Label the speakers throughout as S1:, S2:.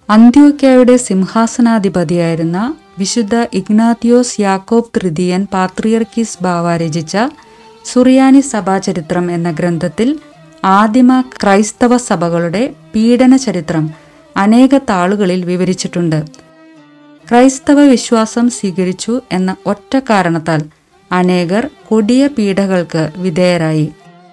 S1: അന്ത്യോക്യയുടെ സിംഹാസനാധിപതിയായിരുന്ന വിശുദ്ധ ഇഗ്നാത്തിയോസ് യാക്കോബ് തൃതീയൻ പാത്രിയർക്കീസ് ബാവ രചിച്ച സുറിയാനി സഭാചരിത്രം എന്ന ഗ്രന്ഥത്തിൽ ആദിമ ക്രൈസ്തവ സഭകളുടെ പീഡന ചരിത്രം അനേക താളുകളിൽ വിവരിച്ചിട്ടുണ്ട് ക്രൈസ്തവ വിശ്വാസം സ്വീകരിച്ചു എന്ന ഒറ്റ കാരണത്താൽ അനേകർ കൊടിയ പീഡകൾക്ക് വിധേയരായി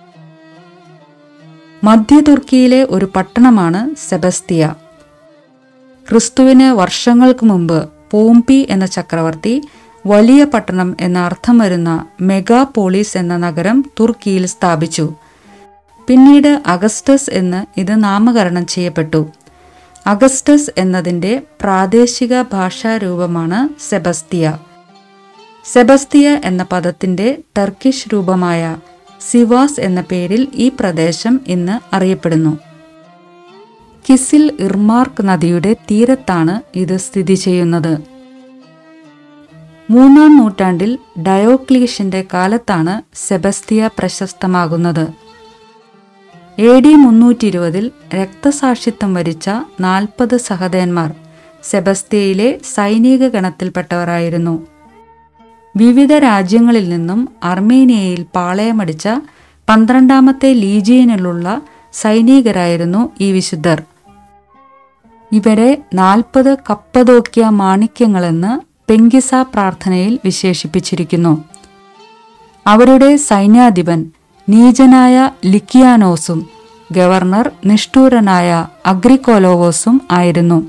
S1: മധ്യ തുർക്കിയിലെ ഒരു പട്ടണമാണ് സെബസ്തിയ ക്രിസ്തുവിന് വർഷങ്ങൾക്ക് മുമ്പ് പോംപി എന്ന ചക്രവർത്തി വലിയ പട്ടണം എന്ന അർത്ഥം വരുന്ന മെഗാപോളിസ് എന്ന നഗരം തുർക്കിയിൽ സ്ഥാപിച്ചു പിന്നീട് അഗസ്റ്റസ് എന്ന് ഇത് നാമകരണം ചെയ്യപ്പെട്ടു അഗസ്റ്റസ് എന്നതിൻ്റെ പ്രാദേശിക ഭാഷാ രൂപമാണ് സെബസ്തിയ സെബസ്തിയ എന്ന പദത്തിൻ്റെ ടർക്കിഷ് രൂപമായ സിവാസ് എന്ന പേരിൽ ഈ പ്രദേശം ഇന്ന് അറിയപ്പെടുന്നു കിസിൽ ഇർമാർക്ക് നദിയുടെ തീരത്താണ് ഇത് സ്ഥിതി ചെയ്യുന്നത് മൂന്നാം നൂറ്റാണ്ടിൽ ഡയോക്ലീഷ്യന്റെ കാലത്താണ് സെബസ്തിയ പ്രശസ്തമാകുന്നത് എ ഡി മുന്നൂറ്റി ഇരുപതിൽ രക്തസാക്ഷിത്വം വരിച്ച നാൽപ്പത് സഹദേന്മാർ സെബസ്തിയയിലെ സൈനിക ഗണത്തിൽപ്പെട്ടവരായിരുന്നു വിവിധ രാജ്യങ്ങളിൽ നിന്നും അർമേനിയയിൽ പാളയമടിച്ച പന്ത്രണ്ടാമത്തെ ലീജിയനിലുള്ള സൈനികരായിരുന്നു ഈ വിശുദ്ധർ ഇവരെ നാൽപ്പത് കപ്പതോക്കിയ മാണിക്യങ്ങളെന്ന് പെങ്കിസ പ്രാർത്ഥനയിൽ വിശേഷിപ്പിച്ചിരിക്കുന്നു അവരുടെ സൈന്യാധിപൻ നീചനായ ലിക്കിയാനോസും ഗവർണർ നിഷ്ഠൂരനായ അഗ്രിക്കോലോവോസും ആയിരുന്നു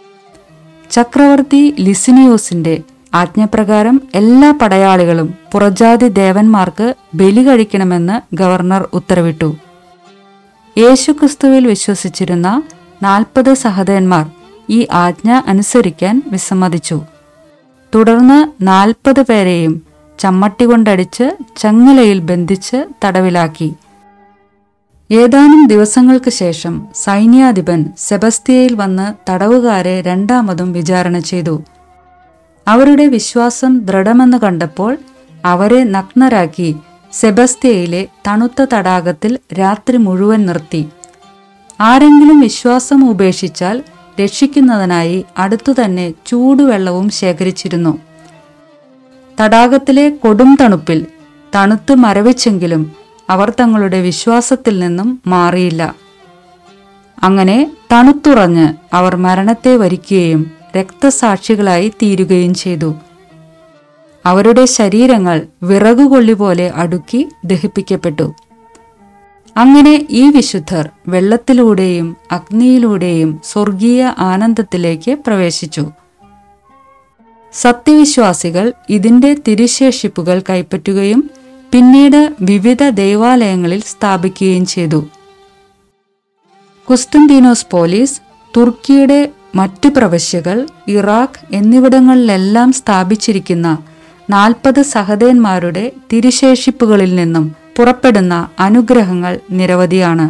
S1: ചക്രവർത്തി ലിസിനിയോസിന്റെ ആജ്ഞപ്രകാരം എല്ലാ പടയാളികളും പുറജാതി ദേവന്മാർക്ക് ബലി കഴിക്കണമെന്ന് ഗവർണർ ഉത്തരവിട്ടു യേശുക്രിസ്തുവിൽ വിശ്വസിച്ചിരുന്ന നാൽപ്പത് സഹോദരന്മാർ ഈ ആജ്ഞ അനുസരിക്കാൻ വിസമ്മതിച്ചു തുടർന്ന് നാൽപ്പത് പേരെയും ചമ്മട്ടി കൊണ്ടടിച്ച് ചങ്ങലയിൽ ബന്ധിച്ച് തടവിലാക്കി ഏതാനും ദിവസങ്ങൾക്ക് ശേഷം സൈന്യാധിപൻ സെബസ്തിയയിൽ വന്ന് തടവുകാരെ രണ്ടാമതും വിചാരണ ചെയ്തു അവരുടെ വിശ്വാസം ദൃഢമെന്ന് കണ്ടപ്പോൾ അവരെ നഗ്നരാക്കി സെബസ്തിയയിലെ തണുത്ത തടാകത്തിൽ രാത്രി മുഴുവൻ നിർത്തി ആരെങ്കിലും വിശ്വാസം ഉപേക്ഷിച്ചാൽ രക്ഷിക്കുന്നതിനായി അടുത്തുതന്നെ ചൂടുവെള്ളവും ശേഖരിച്ചിരുന്നു തടാകത്തിലെ കൊടും തണുപ്പിൽ തണുത്ത് മരവിച്ചെങ്കിലും അവർ തങ്ങളുടെ വിശ്വാസത്തിൽ നിന്നും മാറിയില്ല അങ്ങനെ തണുത്തുറഞ്ഞ് അവർ മരണത്തെ വരിക്കുകയും രക്തസാക്ഷികളായി തീരുകയും ചെയ്തു അവരുടെ ശരീരങ്ങൾ വിറകുകൊള്ളി പോലെ അടുക്കി ദഹിപ്പിക്കപ്പെട്ടു അങ്ങനെ ഈ വിശുദ്ധർ വെള്ളത്തിലൂടെയും അഗ്നിയിലൂടെയും സ്വർഗീയ ആനന്ദത്തിലേക്ക് പ്രവേശിച്ചു സത്യവിശ്വാസികൾ ഇതിന്റെ തിരുശേഷിപ്പുകൾ കൈപ്പറ്റുകയും പിന്നീട് വിവിധ ദൈവാലയങ്ങളിൽ സ്ഥാപിക്കുകയും ചെയ്തു കുസ്തന്തീനോസ് പോലീസ് തുർക്കിയുടെ മറ്റു പ്രവശ്യകൾ ഇറാഖ് എന്നിവിടങ്ങളിലെല്ലാം സ്ഥാപിച്ചിരിക്കുന്ന നാൽപ്പത് സഹദേന്മാരുടെ തിരുശേഷിപ്പുകളിൽ നിന്നും പുറപ്പെടുന്ന അനുഗ്രഹങ്ങൾ നിരവധിയാണ്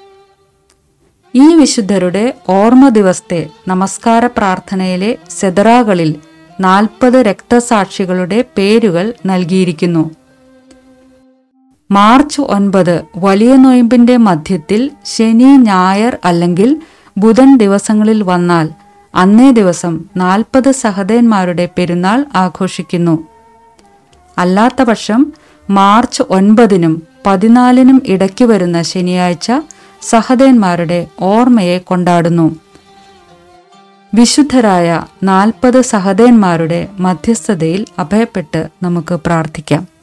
S1: ഈ വിശുദ്ധരുടെ ഓർമ്മ ദിവസത്തെ നമസ്കാര പ്രാർത്ഥനയിലെ സെതറാകളിൽ നാൽപ്പത് രക്തസാക്ഷികളുടെ പേരുകൾ നൽകിയിരിക്കുന്നു മാർച്ച് ഒൻപത് വലിയ നൊയമ്പിന്റെ മധ്യത്തിൽ ശനി ഞായർ അല്ലെങ്കിൽ ബുധൻ ദിവസങ്ങളിൽ വന്നാൽ അന്നേ ദിവസം നാൽപ്പത് സഹദേന്മാരുടെ പെരുന്നാൾ ആഘോഷിക്കുന്നു അല്ലാത്തപക്ഷം മാർച്ച് ഒൻപതിനും പതിനാലിനും ഇടയ്ക്ക് വരുന്ന ശനിയാഴ്ച സഹദേന്മാരുടെ ഓർമ്മയെ കൊണ്ടാടുന്നു വിശുദ്ധരായ നാൽപ്പത് സഹദേന്മാരുടെ മധ്യസ്ഥതയിൽ അഭയപ്പെട്ട് നമുക്ക് പ്രാർത്ഥിക്കാം